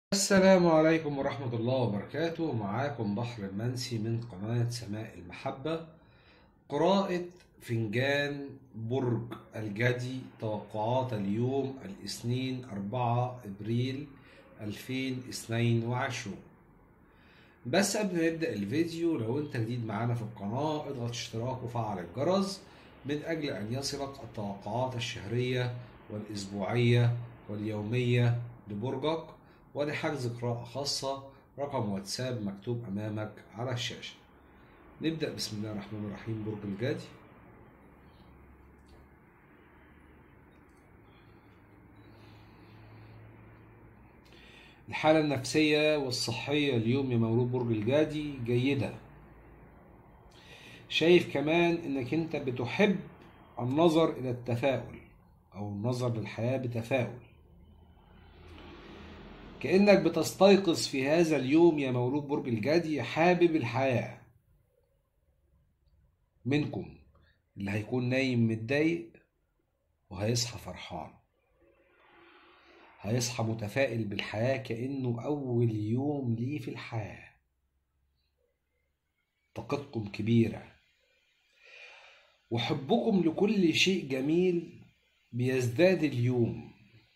السلام عليكم ورحمة الله وبركاته معاكم بحر المنسي من قناة سماء المحبة قراءة فنجان برج الجدي توقعات اليوم الاثنين 4 ابريل 2022 بس قبل ما نبدأ الفيديو لو انت جديد معانا في القناة اضغط اشتراك وفعل الجرس من اجل ان يصلك التوقعات الشهرية والاسبوعية واليومية لبرجك ولحجز قراءة خاصة رقم واتساب مكتوب أمامك على الشاشة نبدأ بسم الله الرحمن الرحيم برج الجدي الحالة النفسية والصحية اليوم يا مولود برج الجدي جيدة شايف كمان انك انت بتحب النظر الى التفاؤل او النظر للحياة بتفاؤل كأنك بتستيقظ في هذا اليوم يا مولود برج الجدي حابب الحياة منكم اللي هيكون نايم متضايق وهيصحى فرحان هيصحى متفائل بالحياة كأنه أول يوم ليه في الحياة طاقتكم كبيرة وحبكم لكل شيء جميل بيزداد اليوم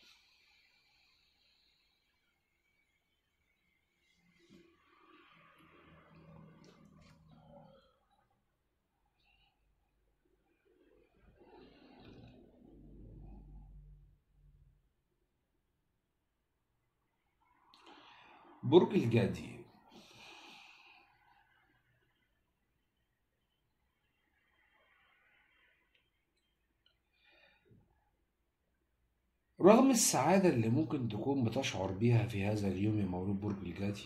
برج الجدي رغم السعادة اللي ممكن تكون بتشعر بيها في هذا اليوم يا مولود برج الجدي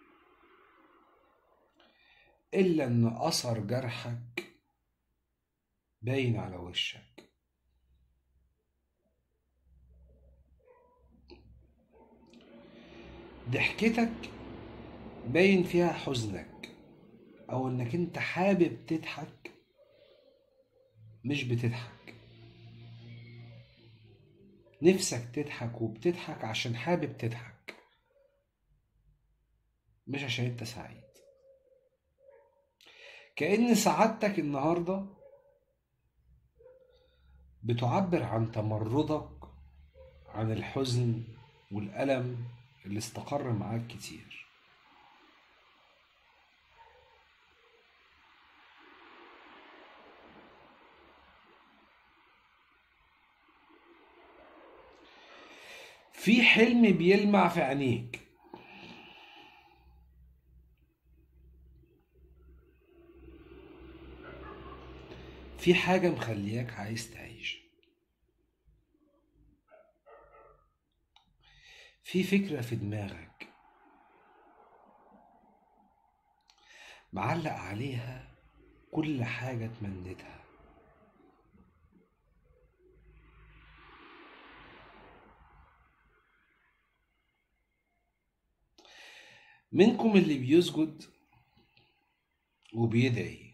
إلا إن أثر جرحك باين على وشك ضحكتك باين فيها حزنك او انك انت حابب تضحك مش بتضحك نفسك تضحك وبتضحك عشان حابب تضحك مش عشان انت سعيد كأن سعادتك النهارده بتعبر عن تمردك عن الحزن والألم اللي استقر معاك كتير في حلم بيلمع في عينيك في حاجة مخلياك عايز تعيش في فكرة في دماغك معلق عليها كل حاجة تمنيتها منكم اللي بيسجد وبيدعي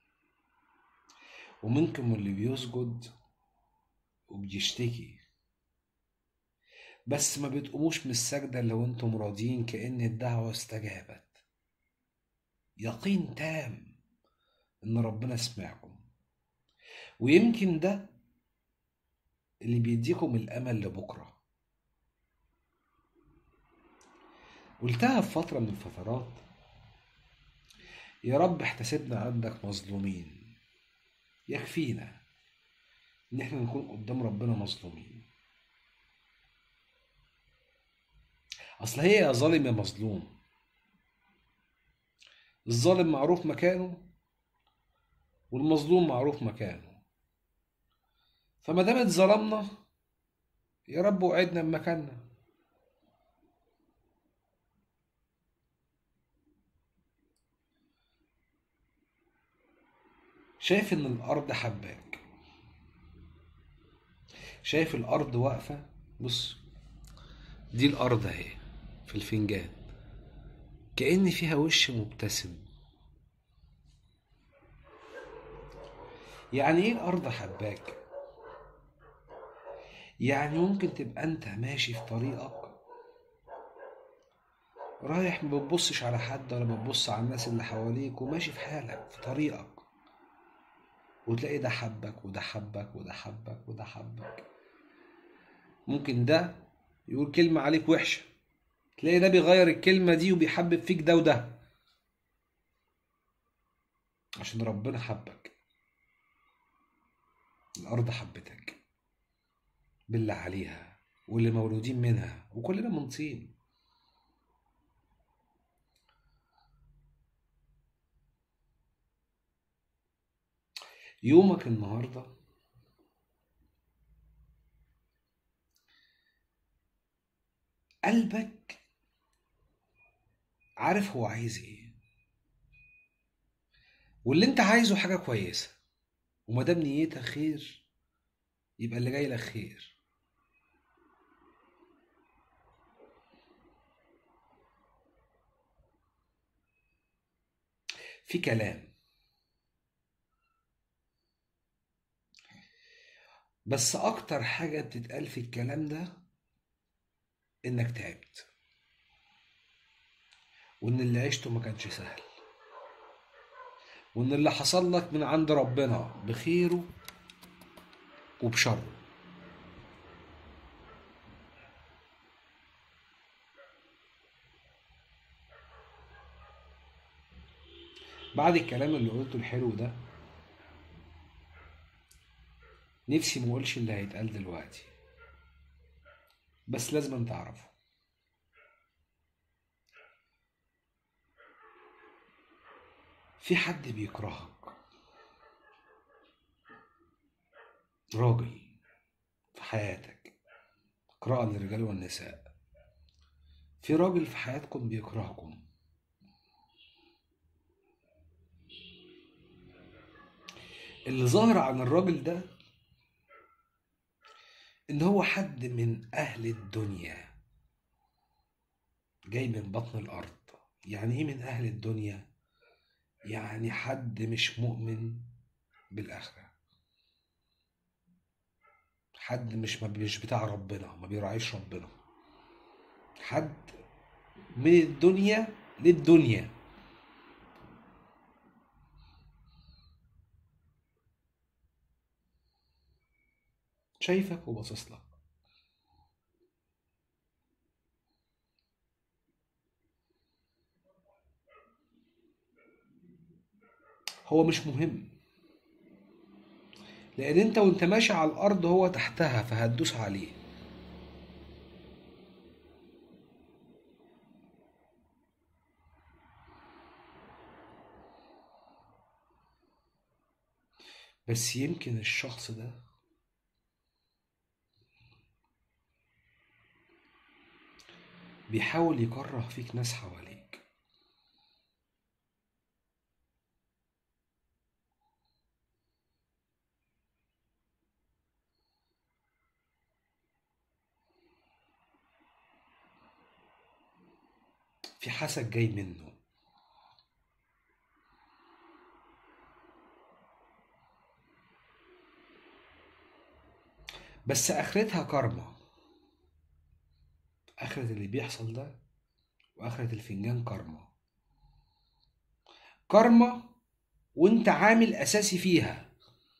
ومنكم اللي بيسجد وبيشتكي بس ما بتقوموش من السجدة لو انتم راضيين كأن الدعوة استجابت يقين تام ان ربنا سمعكم ويمكن ده اللي بيديكم الامل لبكرة قلتها في فترة من الفترات يا رب احتسبنا عندك مظلومين يكفينا ان احنا نكون قدام ربنا مظلومين اصل هي يا ظالم يا مظلوم الظالم معروف مكانه والمظلوم معروف مكانه فما دام اتظلمنا يا رب وعدنا بمكاننا شايف ان الارض حباك شايف الارض واقفه بص دي الارض اهي في الفنجان كأن فيها وش مبتسم يعني ايه الارض حباك يعني ممكن تبقى انت ماشي في طريقك رايح ما بتبصش على حد ولا بتبص على الناس اللي حواليك وماشي في حالك في طريقك وتلاقي ده حبك وده حبك وده حبك وده حبك ممكن ده يقول كلمة عليك وحشة تلاقي ده بيغير الكلمة دي وبيحبب فيك ده وده عشان ربنا حبك الأرض حبتك بالله عليها واللي مولودين منها وكلنا من طين يومك النهارده قلبك عارف هو عايز ايه واللي انت عايزه حاجه كويسه وما دام نيتك خير يبقى اللي جاي لك خير في كلام بس اكتر حاجة بتتقال في الكلام ده انك تعبت وان اللي عشته ما كانش سهل وان اللي حصل لك من عند ربنا بخيره وبشره بعد الكلام اللي قلته الحلو ده نفسي ما اقولش اللي هيتقال دلوقتي بس لازم تعرفه في حد بيكرهك راجل في حياتك قراءة للرجال والنساء في راجل في حياتكم بيكرهكم اللي ظاهر عن الراجل ده ان هو حد من اهل الدنيا جاي من بطن الارض يعني ايه من اهل الدنيا يعني حد مش مؤمن بالاخره حد مش مش بتاع ربنا ما بيراعيش ربنا حد من الدنيا للدنيا شايفك وباصص لك هو مش مهم لان انت وانت ماشي على الارض هو تحتها فهتدوس عليه بس يمكن الشخص ده بيحاول يكره فيك ناس حواليك في حسد جاي منه بس اخرتها كارما اخرة اللي بيحصل ده واخرة الفنجان كارما كارما وانت عامل اساسي فيها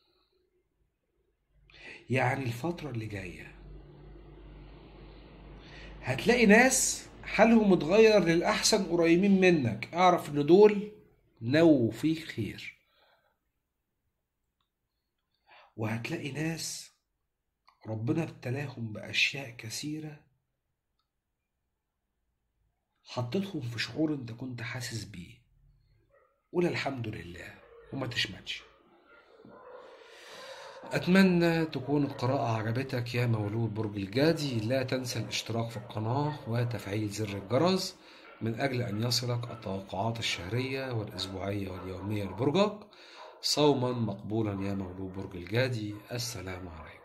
يعني الفترة اللي جاية هتلاقي ناس حالهم اتغير للأحسن قريبين منك اعرف ان دول نووا فيك خير وهتلاقي ناس ربنا ابتلاهم بأشياء كثيرة حطيتهم في شعور انت كنت حاسس بيه قول الحمد لله وما تشمتش أتمنى تكون القراءة عجبتك يا مولود برج الجادي لا تنسى الاشتراك في القناة وتفعيل زر الجرس من أجل أن يصلك التوقعات الشهرية والأسبوعية واليومية لبرجك صوما مقبولا يا مولود برج الجادي السلام عليكم